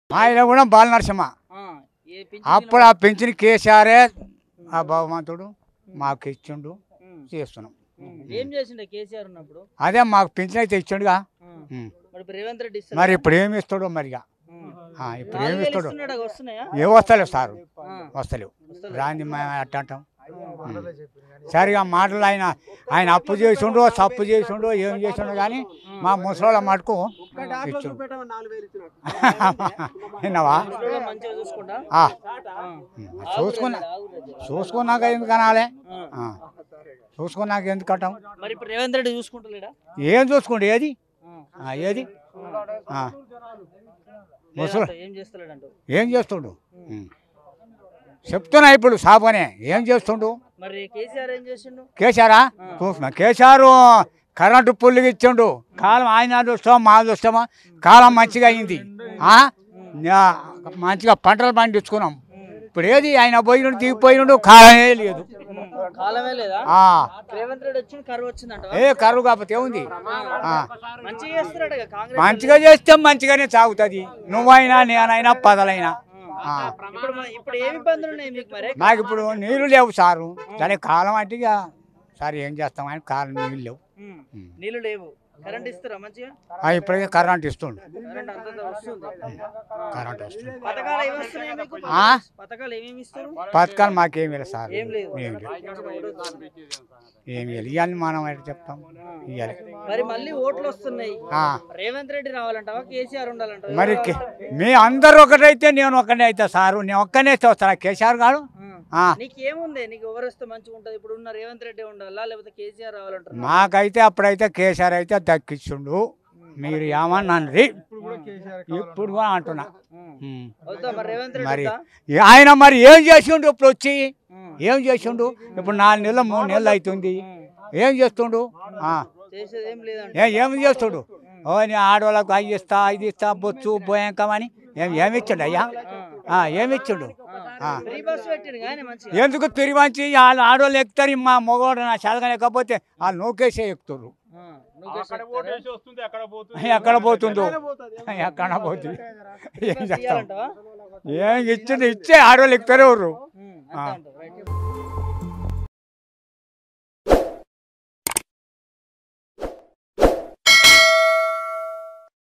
మా ఆయన కూడా బాల నరసింహ ఆ, ఏ పింఛన్ అప్పుడు ఆ పెంచిన కేసీఆరే ఆ భగవంతుడు మాకు ఇచ్చిండు ఉమ్, చేస్తున్నాం ఉమ్. ఏం చేసిండే కేసీఆర్ ఉన్నప్పుడు అదే మాకు పెంచిన అయితే ఇచ్చిండుగా ఉమ్. ఉమ్. మరి ఇప్పుడు రేవంత్ రెడ్డి ఇస్తాడు మరి ఇప్పుడు ఏమి ఇస్తాడో మరిగా ఉమ్. ఆ, ఇప్పుడు నాలుగు ఏమి వేలు ఇస్తాడు ఇస్తున్నాడు, అవి వస్తున్నాయా ఏ వస్తలేవు సారు ఆ, వస్తలేవు వస్తలేవు. రాంది మేము అట్ట అంటాం ఉమ్. సరిగా మాటలు ఆయన ఆయన అప్పు చేసిండో తప్పు చేసిండో ఏం చేసిండో కానీ మా ముసలోళ్ళ మటుకు ఇచ్చిండు విన్నావా ముసలోళ్ళని మంచిగా చూసుకుంటా ఆ, ఆ. ఉమ్. చూసుకున్నా ఆగురు. చూసుకున్నాక ఎందుకు అనాలే ఆ. ఆ. చూసుకున్నాక ఎందుకు అంటాం మరి ఇప్పుడు రేవంత్ రెడ్డి చూసుకుంటలేడా ఏం చూసుకోండి ఏది ఆ. ఆ, ఏది ఆ, ముసలి లేదంట, ఏం చేస్తలేడంట ఏం చేస్తుండు ఉమ్. చెప్తున్నా ఇప్పుడు సాబనే ఏం చేస్తుండు మరి కేసీఆర్ ఏం చేసిండు కేశారా చూస్తున్నా కేశారు కరెంటు పుల్లుకి ఇచ్చిండు కాలం ఆయన చూస్తాం మా చూస్తామా కాలం మంచిగా అయింది ఆ? నా- మంచిగా పంటలు పండించుకున్నాం ఇప్పుడు ఏది ఆయన పోయినుండు దిగిపోయినుండు కాలమే లేదు ఉమ్. కాలమే లేదా ఆ. రేవంత్ రెడ్డి వచ్చింది కరువు వచ్చిందంట ఏ కరువు కాకపోతే ఏముంది ఆ. మంచిగా చేస్తున్నాడు కాంగ్రెస్ మంచిగా చేస్తే మంచిగానే సాగుతుంది నువ్వైనా నేనైనా పదలైనా ఆ. ఇప్పుడు మ- ఇప్పుడు ఏమి ఇబ్బందులు ఉన్నాయి మీకు మరి మాకు ఇప్పుడు నీళ్లు లేవు సారు సరే కాలం అంటే ఇక సార్ ఏం చేస్తాం అని కాలం నీళ్ళు లేవు ఉమ్. ఉమ్. నీళ్లు లేవు కరెంట్ ఇస్తారా మంచిగా ఆ, ఇప్పటికే కరెంట్ ఇస్తుండు కరెంట్ అంతంత వస్తుంది కరెంట్ వస్తుంది పథకాలు ఏమి వస్తున్నాయి మీకు ఆ? పథకాలు ఏమేమి ఇస్తారు పథకాలు మాకేమి లేదు సార్ ఏం లేదు ఏం లేదు ఏమి లేదు ఇవన్నీ మనం ఎట్లా చెప్తాం ఇవ్వాలి మరి మళ్ళీ ఓట్లు వస్తున్నాయి ఆ, రేవంత్ రెడ్డి రావాలంటావా కేసీఆర్ ఉండాలంటావా మరి కే- మీ అందరు ఒకటైతే నేను ఒక్కనే అయితే సారు నేను ఒక్కనే వస్తాను కేసీఆర్ గారు ఆ, నీకు ఏముంది నీకు ఎవరు వస్తే మంచిగా ఉంటది ఇప్పుడు ఉన్న రేవంత్ రెడ్డి ఉండాలా లేకపోతే కేసీఆర్ రావాలంటారు మాకైతే అప్పుడైతే కేసీఆర్ అయితే దక్కించుండు మీరు ఏమన్నాను ఇప్పుడు కూడా అంటున్నా ఉమ్. వద్దా మరి రేవంత్ రెడ్డి మరి వద్దా? ఈ ఆయన మరి ఏం చేసిండు ఇప్పుడు వచ్చి ఉమ్. ఏం చేసిండు ఇప్పుడు నాలుగు నెలలు మూడు నెలలు అవుతుంది ఉమ్. ఏం చేస్తుండు ఆ, చేసేది ఏం లేదంట ఏ ఏం చేస్తుడు ఓ నీ ఆడవాళ్ళకు అవి ఇస్తా ఇది ఇస్తా బొచ్చు భయంకమని ఏం ఏమి ఇచ్చిండు అయ్యా ఆ, ఏమి ఇచ్చిండు ఆ. ఫ్రీ బస్ పెట్టిండు కానీ మంచిగా ఎందుకు తిరిగి వాళ్ళు ఆడవాళ్ళు ఎక్కుతారు మా మగవాడు నా చదగా లేకపోతే వాళ్ళు నూకేసే ఎక్కుతారు ఆ, నువ్వు చేస్తావా? ఎక్కడ పోతుందో ఎక్కడ పోతుంది ఫ్రీ ఏం బస్ చేస్తాం ఇయ్యాలంటావా? ఏం ఇచ్చిండు ఇచ్చే ఆడవాళ్ళు ఎక్కుతారు ఎవరు ఉమ్, ఆ. అంతే అంటావు.